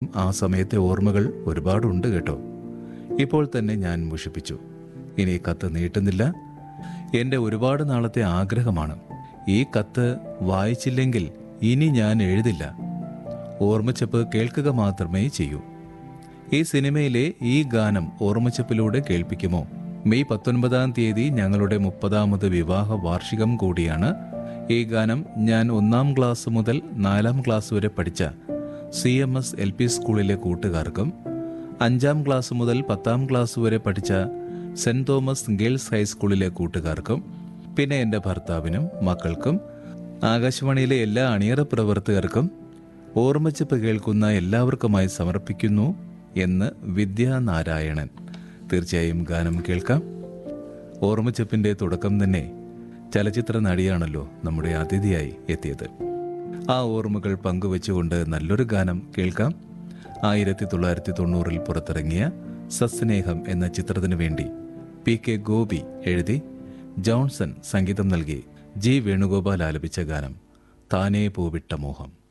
ആ സമയത്തെ ഓർമ്മകൾ ഒരുപാടുണ്ട് കേട്ടോ ഇപ്പോൾ തന്നെ ഞാൻ മുഷിപ്പിച്ചു ഇനി കത്ത് നീട്ടുന്നില്ല എൻ്റെ ഒരുപാട് നാളത്തെ ആഗ്രഹമാണ് ഈ കത്ത് വായിച്ചില്ലെങ്കിൽ ഇനി ഞാൻ എഴുതില്ല ഓർമ്മച്ചപ്പ് കേൾക്കുക മാത്രമേ ചെയ്യൂ ഈ സിനിമയിലെ ഈ ഗാനം ഓർമ്മച്ചപ്പിലൂടെ കേൾപ്പിക്കുമോ മെയ് പത്തൊൻപതാം തീയതി ഞങ്ങളുടെ മുപ്പതാമത് വിവാഹ വാർഷികം കൂടിയാണ് ഈ ഗാനം ഞാൻ ഒന്നാം ക്ലാസ് മുതൽ നാലാം ക്ലാസ് വരെ പഠിച്ച C M S L P സ്കൂളിലെ കൂട്ടുകാർക്കും അഞ്ചാം ക്ലാസ് മുതൽ പത്താം ക്ലാസ് വരെ പഠിച്ച സെന്റ് തോമസ് ഗേൾസ് ഹൈസ്കൂളിലെ കൂട്ടുകാർക്കും പിന്നെ എൻ്റെ ഭർത്താവിനും മക്കൾക്കും ആകാശവാണിയിലെ എല്ലാ അണിയറ പ്രവർത്തകർക്കും ഓർമ്മച്ചപ്പ് കേൾക്കുന്ന എല്ലാവർക്കുമായി സമർപ്പിക്കുന്നു എന്ന് വിദ്യാനാരായണൻ തീർച്ചയായും ഗാനം കേൾക്കാം ഓർമ്മച്ചപ്പിന്റെ തുടക്കം തന്നെ ചലച്ചിത്ര നടിയാണല്ലോ നമ്മുടെ അതിഥിയായി എത്തിയത് ആ ഓർമ്മകൾ പങ്കുവെച്ചുകൊണ്ട് നല്ലൊരു ഗാനം കേൾക്കാം ആയിരത്തി തൊള്ളായിരത്തി തൊണ്ണൂറിൽ പുറത്തിറങ്ങിയ സസ്നേഹം എന്ന ചിത്രത്തിനു വേണ്ടി പി കെ ഗോപി എഴുതി ജോൺസൺ സംഗീതം നൽകി ജി വേണുഗോപാൽ ആലപിച്ച ഗാനം താനേ പൂവിട്ട മോഹം